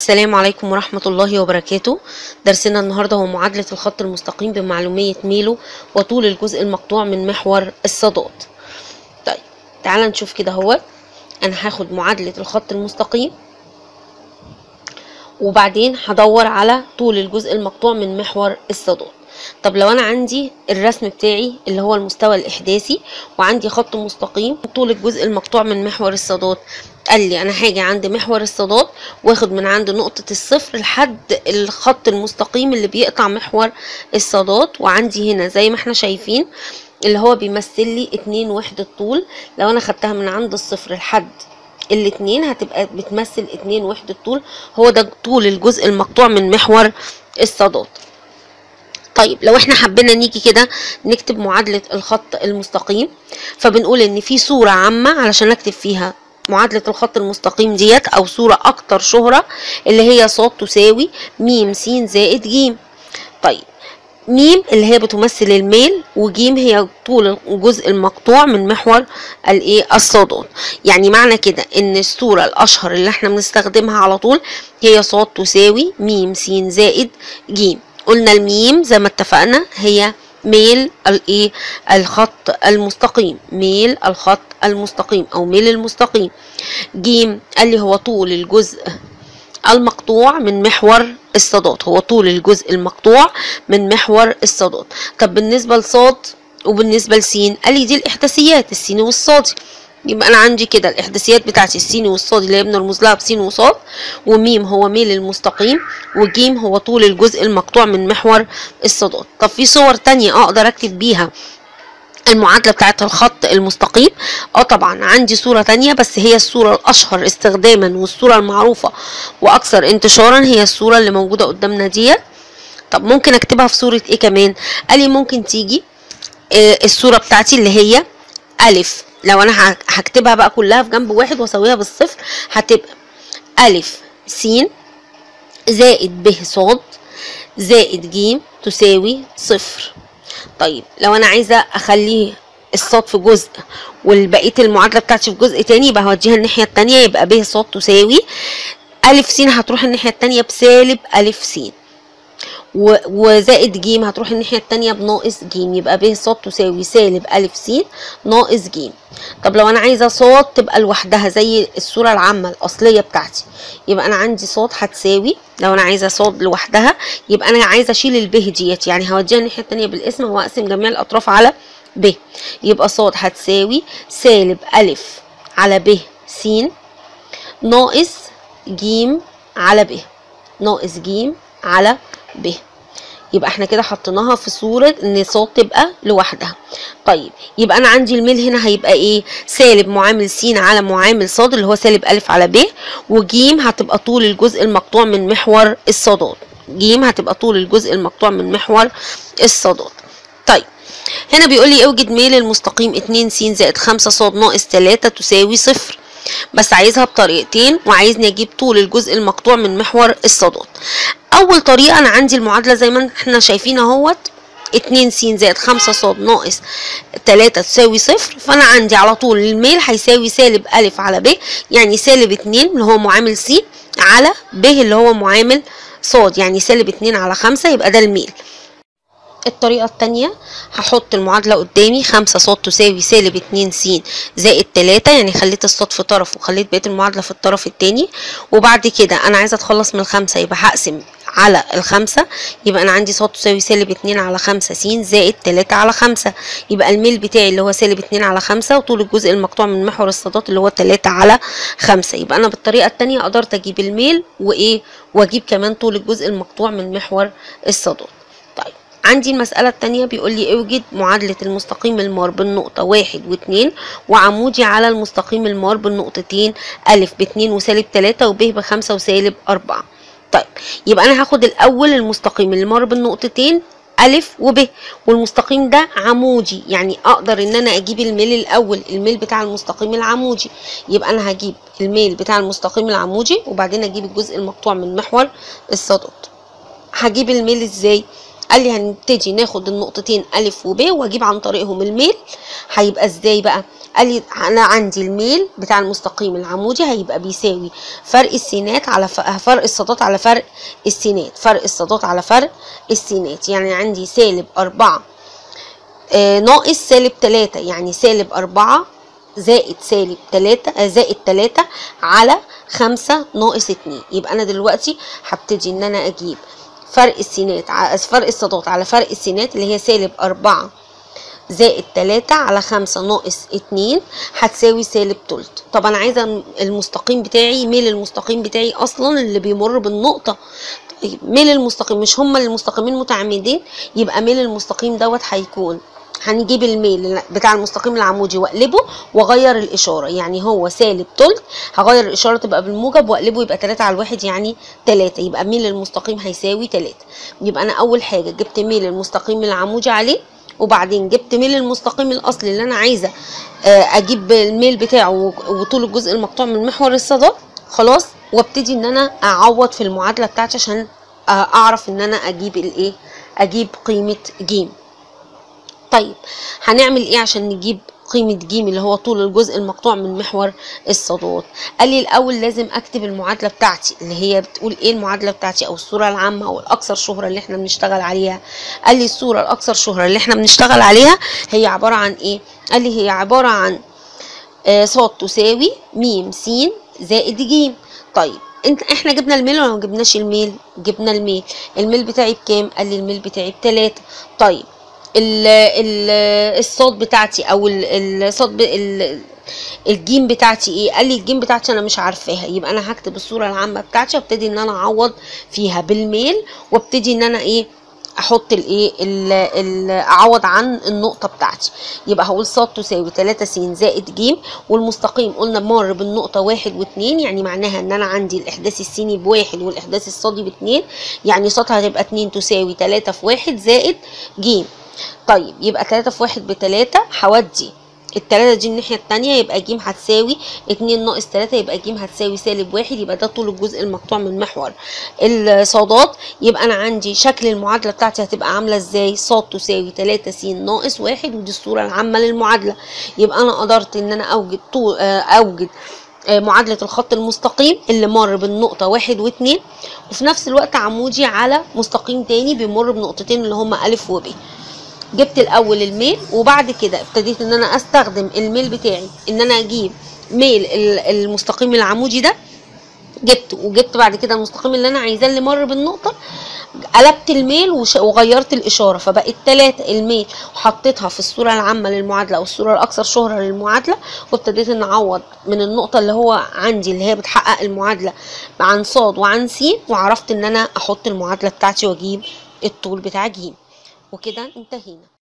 السلام عليكم ورحمة الله وبركاته درسنا النهاردة هو معادلة الخط المستقيم بمعلومية ميلو وطول الجزء المقطوع من محور الصادات طيب تعالى نشوف كده هو أنا هاخد معادلة الخط المستقيم وبعدين هدور على طول الجزء المقطوع من محور الصادات طب لو انا عندي الرسم بتاعي اللي هو المستوى الاحداثي وعندي خط مستقيم طول الجزء المقطوع من محور الصادات قال لي انا هاجي عند محور الصادات واخد من عند نقطة الصفر لحد الخط المستقيم اللي بيقطع محور الصادات وعندي هنا زي ما احنا شايفين اللي هو بيمثل لي اتنين وحدة طول لو انا خدتها من عند الصفر لحد الاتنين هتبقى بتمثل اتنين وحدة طول هو ده طول الجزء المقطوع من محور الصادات طيب لو احنا حبينا نيجي كده نكتب معادلة الخط المستقيم فبنقول ان في صورة عامة علشان اكتب فيها معادلة الخط المستقيم ديت او صورة اكتر شهرة اللي هي ص تساوي م س زائد ج طيب ميم اللي هي بتمثل الميل وجيم هي طول الجزء المقطوع من محور الايه الصادات يعني معنى كده ان الصوره الاشهر اللي احنا بنستخدمها على طول هي ص تساوي م س زائد ج قلنا الميم زي ما اتفقنا هي ميل الايه الخط المستقيم ميل الخط المستقيم او ميل المستقيم جيم قال لي هو طول الجزء المقطوع من محور الصادات هو طول الجزء المقطوع من محور الصادات طب بالنسبه لصاد وبالنسبه لسين قال لي دي الاحداثيات السين والصادي يبقى انا عندي كده الاحداثيات بتاعتي السين والصاد اللي هي بنرمز لها بسين وصاد وميم هو ميل المستقيم وجيم هو طول الجزء المقطوع من محور الصادات طب في صور تانية اقدر اكتب بيها المعادلة بتاعت الخط المستقيم اه طبعا عندي صورة تانية بس هي الصورة الاشهر استخداما والصورة المعروفة واكثر انتشارا هي الصورة اللي موجودة قدامنا ديت طب ممكن اكتبها في صورة ايه كمان قال لي ممكن تيجي آه الصورة بتاعتي اللي هي الف لو انا هكتبها بقى كلها في جنب واحد واسويها بالصفر هتبقى الف س زائد ب ص زائد ج تساوي صفر طيب لو انا عايزه اخليه الصاد في جزء والبقيه المعادله بتاعتي في جزء تاني يبقى هوديها الناحيه التانية يبقى ب ص تساوي الف س هتروح الناحيه التانية بسالب الف س وزائد ج هتروح الناحية التانية بناقص ج يبقى ب ص تساوي سالب أ س ناقص ج طب لو أنا عايزة ص تبقى لوحدها زي الصورة العامة الأصلية بتاعتي يبقى أنا عندي ص هتساوي لو أنا عايزة ص لوحدها يبقى أنا عايزة أشيل الب ديت يعني هوديها الناحية التانية بالاسم وأقسم جميع الأطراف على ب يبقى ص هتساوي سالب أ على ب س ناقص ج على ب ناقص ج على ب يبقى احنا كده حطيناها في صورة ان ص تبقى لوحدها طيب يبقى انا عندي الميل هنا هيبقى ايه سالب معامل س على معامل ص اللي هو سالب ا على ب وج هتبقى طول الجزء المقطوع من محور الصادات ج هتبقى طول الجزء المقطوع من محور الصادات طيب هنا بيقول لي اوجد ميل المستقيم 2 س زائد 5 ص ناقص 3 تساوي صفر بس عايزها بطريقتين وعايزني اجيب طول الجزء المقطوع من محور الصادات اول طريقه انا عندي المعادله زي ما احنا شايفين اهوت 2 س زائد 5 ص ناقص 3 تساوي صفر فانا عندي على طول الميل هيساوي سالب ا على ب يعني سالب 2 اللي هو معامل س على ب اللي هو معامل ص يعني سالب 2 على 5 يبقى ده الميل الطريقة التانية هحط المعادلة قدامي خمسة ص تساوي سالب اتنين س زائد تلاتة يعني خليت الصاد في طرف وخليت بقية المعادلة في الطرف التاني وبعد كده أنا عايزة أتخلص من الخمسة يبقى هقسم على الخمسة يبقى أنا عندي ص تساوي سالب اتنين على خمسة س زائد تلاتة على خمسة يبقى الميل بتاعي اللي هو سالب اتنين على خمسة وطول الجزء المقطوع من محور الصادات اللي هو تلاتة على خمسة يبقى أنا بالطريقة التانية قدرت أجيب الميل وإيه وأجيب كمان طول الجزء المقطوع من محور الصادات طيب عندي المسألة التانية بيقول لي اوجد معادلة المستقيم المار بالنقطة واحد واتنين وعمودي على المستقيم المار بالنقطتين ألف باتنين وسالب تلاتة وب بخمسة وسالب أربعة طيب يبقى أنا هاخد الأول المستقيم اللي مار بالنقطتين ألف وب والمستقيم ده عمودي يعني أقدر إن أنا أجيب الميل الأول الميل بتاع المستقيم العمودي يبقى أنا هجيب الميل بتاع المستقيم العمودي وبعدين أجيب الجزء المقطوع من محور الصادات هجيب الميل إزاي؟ قال لي هنبتدي ناخد النقطتين ألف وب وأجيب عن طريقهم الميل هيبقى إزاي بقى قال لي انا عندي الميل بتاع المستقيم العمودي هيبقى بيساوي فرق السينات على ف- فرق الصادات على فرق السينات فرق الصادات على فرق السينات يعني عندي سالب أربعة آه، ناقص سالب تلاتة يعني سالب أربعة زائد سالب تلاتة آه، زائد تلاتة على خمسة ناقص اتنين يبقى أنا دلوقتي هبتدي إن أنا أجيب فرق السينات ع- فرق الصادات على فرق السينات اللي هي سالب أربعة زائد تلاتة على خمسة ناقص اتنين هتساوي سالب تلت طب أنا عايزة المستقيم بتاعي ميل المستقيم بتاعي أصلا اللي بيمر بالنقطة طيب ميل المستقيم مش هما المستقيمين متعامدين يبقى ميل المستقيم دوت هيكون هنجيب الميل بتاع المستقيم العمودي واقلبه واغير الاشاره يعني هو سالب تلت هغير الاشاره تبقى بالموجب واقلبه يبقى 3 على الواحد يعني 3 يبقى ميل المستقيم هيساوي 3 يبقى انا اول حاجه جبت ميل المستقيم العمودي عليه وبعدين جبت ميل المستقيم الاصلي اللي انا عايزه آه، اجيب الميل بتاعه وطول الجزء المقطوع من محور الصادات خلاص وابتدي ان انا اعوض في المعادله بتاعتي عشان آه، اعرف ان انا اجيب الايه اجيب قيمه ج طيب هنعمل ايه عشان نجيب قيمة ج اللي هو طول الجزء المقطوع من محور الصادات قال لي الأول لازم أكتب المعادلة بتاعتي اللي هي بتقول إيه المعادلة بتاعتي أو الصورة العامة أو الأكثر شهرة اللي إحنا بنشتغل عليها قال لي الصورة الأكثر شهرة اللي إحنا بنشتغل عليها هي عبارة عن إيه قال لي هي عبارة عن آه، صاد تساوي م س زائد ج طيب انت احنا جبنا الميل ولا ما جبناش الميل جبنا الميل الميل بتاعي بكام قال لي الميل بتاعي بتلاتة طيب ال ال الصاد بتاعتي او ال- الصاد ب- ال الجيم بتاعتي ايه قال لي الجيم بتاعتي انا مش عارفاها يبقى انا هكتب الصوره العامه بتاعتي وابتدي ان انا اعوض فيها بالميل وابتدي ان انا ايه احط الايه ال- ال- اعوض عن النقطه بتاعتي يبقى هقول صاد تساوي 3 س زائد ج والمستقيم قلنا مر بالنقطه واحد واتنين يعني معناها ان انا عندي الاحداث السيني بواحد والاحداث الصادي باتنين يعني صاد هتبقى اتنين تساوي 3 في واحد زائد ج طيب يبقى 3 في واحد بتلاتة هودي التلاتة دي الناحية التانية يبقى ج هتساوي اتنين ناقص تلاتة يبقى ج هتساوي سالب واحد يبقى ده طول الجزء المقطوع من محور الصادات يبقى أنا عندي شكل المعادلة بتاعتي هتبقى عاملة ازاي صاد تساوي تلاتة س ناقص واحد ودي الصورة العامة للمعادلة يبقى أنا قدرت إن أنا أوجد طول آه، أوجد آه، معادلة الخط المستقيم اللي مر بالنقطة واحد واتنين وفي نفس الوقت عمودي على مستقيم تاني بيمر بنقطتين اللي هما ألف وب جبت الاول الميل وبعد كده ابتديت ان انا استخدم الميل بتاعي ان انا اجيب ميل ال- المستقيم العمودي ده جبته وجبت بعد كده المستقيم اللي انا عايزاه اللي مر بالنقطه قلبت الميل وش- وغيرت الاشاره فبقت تلاتة الميل وحطيتها في الصوره العامه للمعادله او الصوره الاكثر شهره للمعادله وابتديت ان اعوض من النقطه اللي هو عندي اللي هي بتحقق المعادله عن صاد وعن س وعرفت ان انا احط المعادله بتاعتي واجيب الطول بتاع ج وكده انتهينا